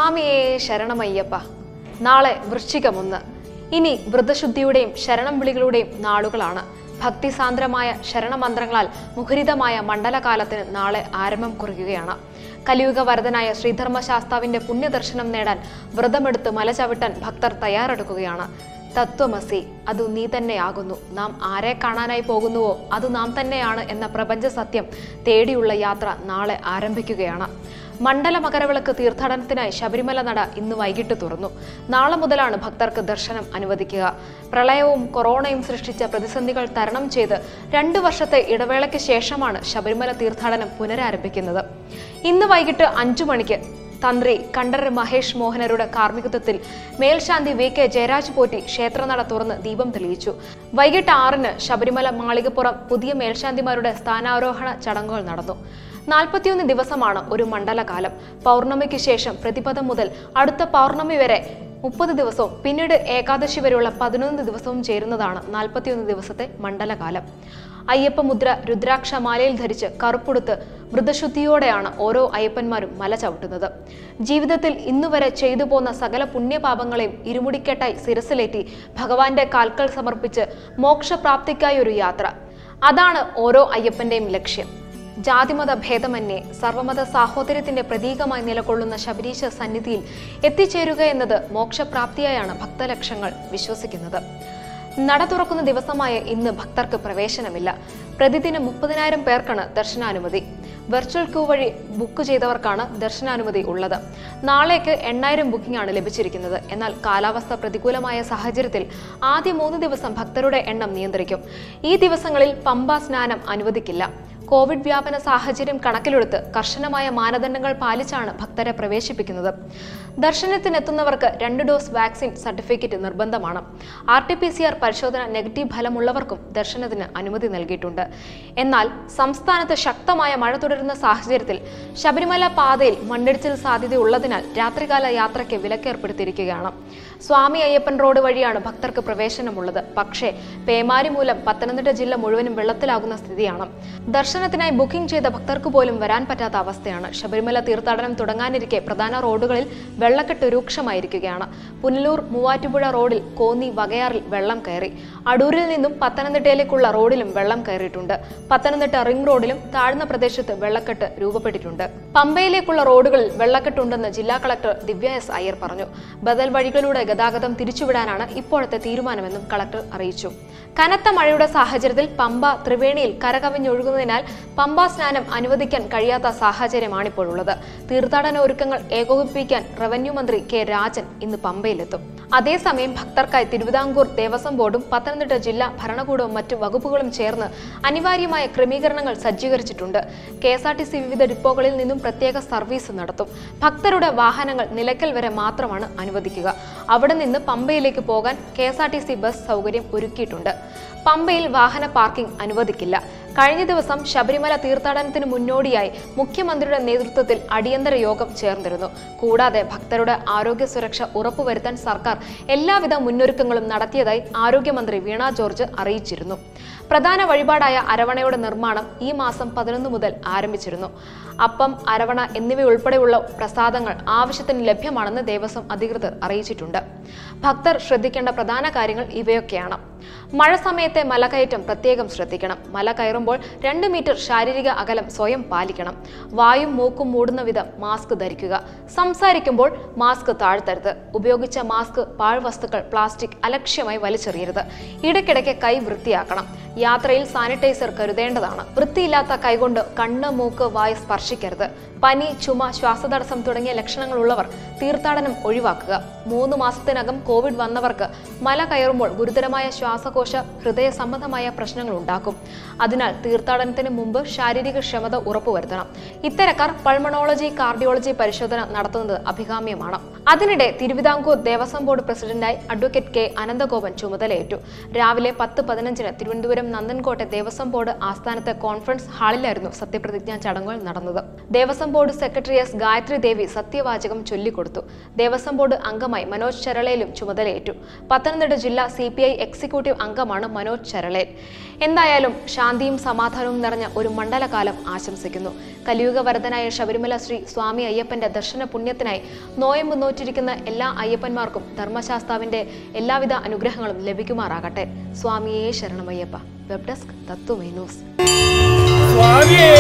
സ്വാമിയേ ശരണമയ്യപ്പ നാളെ വൃശ്ചികമൊന്ന് ഇനി വ്രതശുദ്ധിയുടെയും ശരണം വിളികളുടെയും നാളുകളാണ് ഭക്തിസാന്ദ്രമായ ശരണമന്ത്രങ്ങളാൽ മുഖരിതമായ മണ്ഡലകാലത്തിന് നാളെ ആരംഭം കുറിക്കുകയാണ് കലിയുഗ വരദനായ ശ്രീധർമ്മശാസ്താവിന്റെ പുണ്യദർശനം നേടാൻ വ്രതമെടുത്ത് മല ചവിട്ടാൻ ഭക്തർ തയ്യാറെടുക്കുകയാണ് തത്വമസി അത് നീ തന്നെയാകുന്നു നാം ആരെ കാണാനായി പോകുന്നുവോ അത് നാം തന്നെയാണ് എന്ന പ്രപഞ്ച സത്യം തേടിയുള്ള യാത്ര നാളെ ആരംഭിക്കുകയാണ് മണ്ഡല മകരവിളക്ക് തീർത്ഥാടനത്തിനായി ശബരിമല നട ഇന്ന് വൈകിട്ട് തുറന്നു നാളെ മുതലാണ് ഭക്തർക്ക് ദർശനം അനുവദിക്കുക പ്രളയവും കൊറോണയും സൃഷ്ടിച്ച പ്രതിസന്ധികൾ തരണം ചെയ്ത് രണ്ടു വർഷത്തെ ഇടവേളയ്ക്ക് ശേഷമാണ് ശബരിമല തീർത്ഥാടനം പുനരാരംഭിക്കുന്നത് ഇന്ന് വൈകിട്ട് അഞ്ചു മണിക്ക് തന്ത്രി കണ്ഠരർ മഹേഷ് മോഹനരുടെ കാർമ്മികത്വത്തിൽ മേൽശാന്തി വി കെ ജയരാജ് പോറ്റി ക്ഷേത്രനട തുറന്ന് ദീപം തെളിയിച്ചു വൈകിട്ട് ആറിന് ശബരിമല മാളികപ്പുറം പുതിയ മേൽശാന്തിമാരുടെ സ്ഥാനാരോഹണ ചടങ്ങുകൾ നടന്നു നാൽപ്പത്തിയൊന്ന് ദിവസമാണ് ഒരു മണ്ഡലകാലം പൗർണമിക്ക് ശേഷം പ്രതിപദം മുതൽ അടുത്ത പൗർണമി വരെ മുപ്പത് ദിവസവും പിന്നീട് ഏകാദശി വരെയുള്ള പതിനൊന്ന് ദിവസവും ചേരുന്നതാണ് നാൽപ്പത്തിയൊന്ന് ദിവസത്തെ മണ്ഡലകാലം അയ്യപ്പ മുദ്ര രുദ്രാക്ഷ മാലയിൽ ധരിച്ച് കറുപ്പുടുത്ത് വ്രതശുദ്ധിയോടെയാണ് ഓരോ അയ്യപ്പന്മാരും മല ചവിട്ടുന്നത് ജീവിതത്തിൽ ഇന്നുവരെ ചെയ്തു പോന്ന സകല പുണ്യപാപങ്ങളെയും ഇരുമുടിക്കെട്ടായി ശിരസിലേറ്റി ഭഗവാന്റെ കാൽക്കൽ സമർപ്പിച്ച് മോക്ഷപ്രാപ്തിക്കായി ഒരു യാത്ര അതാണ് ഓരോ അയ്യപ്പന്റെയും ലക്ഷ്യം ജാതിമത ഭേദമന്യേ സർവമത സാഹോദര്യത്തിന്റെ പ്രതീകമായി നിലകൊള്ളുന്ന ശബരീശ സന്നിധിയിൽ എത്തിച്ചേരുക എന്നത് മോക്ഷപ്രാപ്തിയായാണ് ഭക്തലക്ഷങ്ങൾ വിശ്വസിക്കുന്നത് നട തുറക്കുന്ന ദിവസമായ ഇന്ന് ഭക്തർക്ക് പ്രവേശനമില്ല പ്രതിദിനം മുപ്പതിനായിരം പേർക്കാണ് ദർശനാനുമതി വെർച്വൽ ക്യൂ വഴി ബുക്ക് ചെയ്തവർക്കാണ് ദർശനാനുമതി ഉള്ളത് നാളേക്ക് എണ്ണായിരം ബുക്കിംഗ് ആണ് ലഭിച്ചിരിക്കുന്നത് എന്നാൽ കാലാവസ്ഥ പ്രതികൂലമായ സാഹചര്യത്തിൽ ആദ്യ മൂന്ന് ദിവസം ഭക്തരുടെ എണ്ണം നിയന്ത്രിക്കും ഈ ദിവസങ്ങളിൽ പമ്പ സ്നാനം അനുവദിക്കില്ല കോവിഡ് വ്യാപന സാഹചര്യം കണക്കിലെടുത്ത് കർശനമായ മാനദണ്ഡങ്ങൾ പാലിച്ചാണ് ഭക്തരെ പ്രവേശിപ്പിക്കുന്നത് ദർശനത്തിനെത്തുന്നവർക്ക് രണ്ട് ഡോസ് വാക്സിൻ സർട്ടിഫിക്കറ്റ് നിർബന്ധമാണ് R T P C R പരിശോധന നെഗറ്റീവ് ഫലമുള്ളവർക്കും ദർശനത്തിന് അനുമതി നൽകിയിട്ടുണ്ട് എന്നാൽ സംസ്ഥാനത്ത് ശക്തമായ മഴ തുടരുന്ന സാഹചര്യത്തിൽ ശബരിമല പാതയിൽ മണ്ണിടിച്ചിൽ സാധ്യതയുള്ളതിനാൽ രാത്രികാല യാത്രയ്ക്ക് വിലക്കേർപ്പെടുത്തിയിരിക്കുകയാണ് സ്വാമി അയ്യപ്പൻ റോഡ് വഴിയാണ് ഭക്തർക്ക് പ്രവേശനമുള്ളത് പക്ഷേ പേമാരി മൂലം പത്തനംതിട്ട ജില്ല മുഴുവനും വെള്ളത്തിലാകുന്ന സ്ഥിതിയാണ് ദർശനത്തിനായി ബുക്കിംഗ് ചെയ്ത ഭക്തർക്ക് പോലും വരാൻ പറ്റാത്ത അവസ്ഥയാണ് ശബരിമല തീർത്ഥാടനം തുടങ്ങാനിരിക്കെ പ്രധാന റോഡുകളിൽ വെള്ളക്കെട്ട് രൂക്ഷമായിരിക്കുകയാണ് പുനലൂർ മൂവാറ്റുപുഴ റോഡിൽ കോന്നി വകയാറിൽ വെള്ളം കയറി അടൂരിൽ നിന്നും പത്തനംതിട്ടയിലേക്കുള്ള റോഡിലും വെള്ളം കയറിയിട്ടുണ്ട് പത്തനംതിട്ട റിംഗ് റോഡിലും താഴ്ന്ന പ്രദേശത്ത് വെള്ളക്കെട്ട് രൂപപ്പെട്ടിട്ടുണ്ട് പമ്പയിലേക്കുള്ള റോഡുകളിൽ വെള്ളക്കെട്ടുണ്ടെന്ന് ജില്ലാ കളക്ടർ ദിവ്യ എസ് അയ്യർ പറഞ്ഞു ബദൽ വഴികളിലൂടെ ഗതാഗതം തിരിച്ചുവിടാനാണ് ഇപ്പോഴത്തെ തീരുമാനമെന്നും കളക്ടർ അറിയിച്ചു കനത്ത മഴയുടെ സാഹചര്യത്തിൽ പമ്പ ത്രിവേണിയിൽ കരകവിഞ്ഞൊഴുകുന്നതിനാൽ പമ്പ സ്നാനം അനുവദിക്കാൻ കഴിയാത്ത സാഹചര്യമാണിപ്പോഴുള്ളത് തീർത്ഥാടന ഒരുക്കങ്ങൾ ഏകോപിപ്പിക്കാൻ റവന്യൂ മന്ത്രി കെ രാജൻ ഇന്ന് പമ്പയിലെത്തും അതേസമയം ഭക്തർക്കായി തിരുവിതാംകൂർ ദേവസ്വം ബോർഡും പത്തനംതിട്ട ജില്ലാ ഭരണകൂടവും മറ്റു വകുപ്പുകളും ചേർന്ന് അനിവാര്യമായ ക്രമീകരണങ്ങൾ സജ്ജീകരിച്ചിട്ടുണ്ട് K S R T C വിവിധ ഡിപ്പോകളിൽ നിന്നും പ്രത്യേക സർവീസ് നടത്തും ഭക്തരുടെ വാഹനങ്ങൾ നിലയ്ക്കൽ വരെ മാത്രമാണ് അനുവദിക്കുക അവിടെ നിന്ന് പമ്പയിലേക്ക് പോകാൻ K S R T C bus സൗകര്യം ഒരുക്കിയിട്ടുണ്ട് പമ്പയിൽ വാഹന പാർക്കിംഗ് അനുവദിക്കില്ല കഴിഞ്ഞ ദിവസം ശബരിമല തീർത്ഥാടനത്തിന് മുന്നോടിയായി മുഖ്യമന്ത്രിയുടെ നേതൃത്വത്തിൽ അടിയന്തര യോഗം ചേർന്നിരുന്നു കൂടാതെ ഭക്തരുടെ ആരോഗ്യ സുരക്ഷ ഉറപ്പുവരുത്താൻ സർക്കാർ എല്ലാവിധ മുന്നൊരുക്കങ്ങളും നടത്തിയതായി ആരോഗ്യമന്ത്രി വീണ ജോർജ് അറിയിച്ചിരുന്നു പ്രധാന വഴിപാടായ അരവണയുടെ നിർമ്മാണം ഈ മാസം പതിനൊന്ന് മുതൽ ആരംഭിച്ചിരുന്നു അപ്പം അരവണ എന്നിവയുൾപ്പെടെയുള്ള പ്രസാദങ്ങൾ ആവശ്യത്തിന് ലഭ്യമാണെന്ന് ദേവസ്വം അധികൃതർ അറിയിച്ചിട്ടുണ്ട് ഭക്തർ ശ്രദ്ധിക്കേണ്ട പ്രധാന കാര്യങ്ങൾ ഇവയൊക്കെയാണ് മഴ സമയത്തെ മലകയറ്റം പ്രത്യേകം ശ്രദ്ധിക്കണം മല കയറുമ്പോൾ രണ്ട് മീറ്റർ ശാരീരിക അകലം സ്വയം പാലിക്കണം വായും മൂക്കും മൂടുന്ന വിധം മാസ്ക് ധരിക്കുക സംസാരിക്കുമ്പോൾ മാസ്ക് താഴ്ത്തരുത് ഉപയോഗിച്ച മാസ്ക് പാഴ്വസ്തുക്കൾ പ്ലാസ്റ്റിക് അലക്ഷ്യമായി വലിച്ചെറിയരുത് ഇടയ്ക്കിടയ്ക്ക് കൈ വൃത്തിയാക്കണം യാത്രയിൽ സാനിറ്റൈസർ കരുതേണ്ടതാണ് വൃത്തിയില്ലാത്ത കൈകൊണ്ട് കണ്ണ് മൂക്ക് വായ സ്പർശിക്കരുത് പനി ചുമ ശ്വാസതടസ്സം തുടങ്ങിയ ലക്ഷണങ്ങളുള്ളവർ തീർത്ഥാടനം ഒഴിവാക്കുക മൂന്ന് മാസത്തിനകം കോവിഡ് വന്നവർക്ക് മല കയറുമ്പോൾ ഗുരുതരമായ ശ്വാസകോശ ഹൃദയ സംബന്ധമായ പ്രശ്നങ്ങൾ ഉണ്ടാക്കും അതിനാൽ തീർത്ഥാടനത്തിന് മുമ്പ് ശാരീരിക ക്ഷമത ഉറപ്പുവരുത്തണം ഇത്തരക്കാർ പൾമണോളജി കാർഡിയോളജി പരിശോധന നടത്തുന്നത് അഭികാമ്യമാണ് അതിനിടെ തിരുവിതാംകൂർ ദേവസ്വം ബോർഡ് പ്രസിഡന്റായി അഡ്വക്കേറ്റ് കെ അനന്തഗോപൻ ചുമതലയേറ്റു രാവിലെ പത്ത് പതിനഞ്ചിന് തിരുവനന്തപുരം നന്ദൻകോട്ടെ ദേവസ്വം ബോർഡ് ആസ്ഥാനത്തെ കോൺഫറൻസ് ഹാളിലായിരുന്നു സത്യപ്രതിജ്ഞാ ചടങ്ങുകൾ നടന്നത് Devaswom Devaswom board secretary S Gayathri Devi സത്യവാചകം ചൊല്ലിക്കൊടുത്തു ദേവസ്വം ബോർഡ് അംഗമായി മനോജ് ചെറളയിലും ചുമതലയേറ്റു പത്തനംതിട്ട ജില്ലാ സി പി ഐ എക്സിക്യൂട്ടീവ് അംഗമാണ് മനോജ് ചെറളേൽ എന്തായാലും ശാന്തിയും സമാധാനവും നിറഞ്ഞ ഒരു മണ്ഡലകാലം ആശംസിക്കുന്നു കലിയുഗ വരദനായ ശബരിമല ശ്രീ സ്വാമി അയ്യപ്പന്റെ ദർശന പുണ്യത്തിനായി നോയമ്പ് നോറ്റിരിക്കുന്ന എല്ലാ അയ്യപ്പന്മാർക്കും ധർമ്മശാസ്താവിന്റെ എല്ലാവിധ അനുഗ്രഹങ്ങളും ലഭിക്കുമാറാകട്ടെ സ്വാമിയേ ശരണമയ്യപ്പ വെബ് ഡെസ്ക് തത്വമേ ന്യൂസ് സ്വാമിയേ